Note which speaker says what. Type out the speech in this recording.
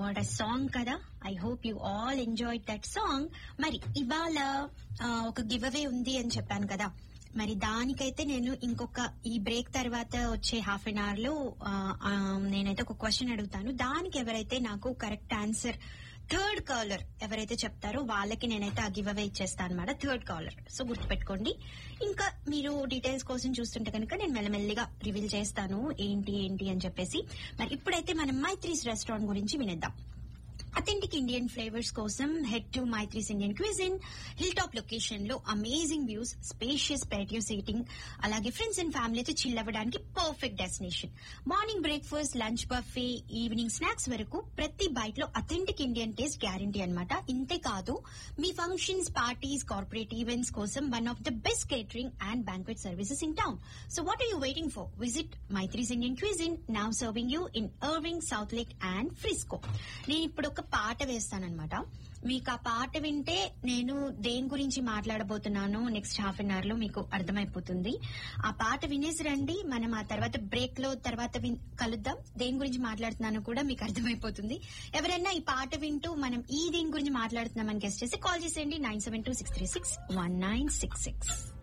Speaker 1: what uh song కదా I hope you all enjoy that song మరి ఇవాళ ఆ, ఒక గివ్ అవే ఉంది అని చెప్పాను కదా మరి దానికైతే నేను ఇంకొక ఈ బ్రేక్ తర్వాత వచ్చే హాఫ్ అన్ అవర్ లో ఆ, ఆ, నేనైతే ఒక క్వశ్చన్ అడుగుతాను దానికి ఎవరైతే నాకు కరెక్ట్ ఆన్సర్ థర్డ్ కాలర్ ఎవరైతే చెప్తారో వాళ్ళకి నేనైతే ఆ గివ్ అవే ఇచ్చేస్తాను అనమాట థర్డ్ కాలర్ సో గుర్తుపెట్టుకోండి ఇంకా మీరు డీటెయిల్స్ కోసం చూస్తుంటే కనుక నేను మెల్లమెల్లిగా రివీల్ చేస్తాను ఏంటి ఏంటి అని చెప్పేసి మరి ఇప్పుడైతే మనం మైత్రీస్ రెస్టారెంట్ గురించి వినేద్దాం అథెంటిక్ ఇండియన్ ఫ్లేవర్స్ కోసం head to Maitri's Indian cuisine hill top location లో amazing views spacious patio seating అలాగే ఫ్రెండ్స్ అండ్ ఫ్యామిలీతో చిల్ అవ్వడానికి perfect destination morning breakfast lunch buffet evening snacks వరకు ప్రతి బైట్ లో అథెంటిక్ ఇండియన్ టేస్ట్ గ్యారంటీ అన్నమాట ఇంతే కాదు మీ ఫంక్షన్స్ పార్టీస్ కార్పొరేట్ ఈవెంట్స్ కోసం one of the best catering and banquet services in town so what are you waiting for visit Maitri's Indian cuisine now serving you in Irving Southlake and Frisco నేను ఇప్పుడు ఒక పాట వేస్తానన్నమాట మీకు ఆ పాట వింటే నేను దేని గురించి మాట్లాడబోతున్నానో నెక్స్ట్ హాఫ్ అన్ అవర్ లో మీకు అర్థమైపోతుంది ఆ పాట వినేసి రండి మనం ఆ తర్వాత బ్రేక్ లో తర్వాత విన్- కలుద్దాం దేని గురించి మాట్లాడుతున్నానో కూడా మీకు అర్థమైపోతుంది ఎవరైనా ఈ పాట వింటూ మనం ఈ దేని గురించి మాట్లాడుతున్నామని గెస్ట్ చేసి కాల్ చేసేయండి nine seven two six three six one nine six six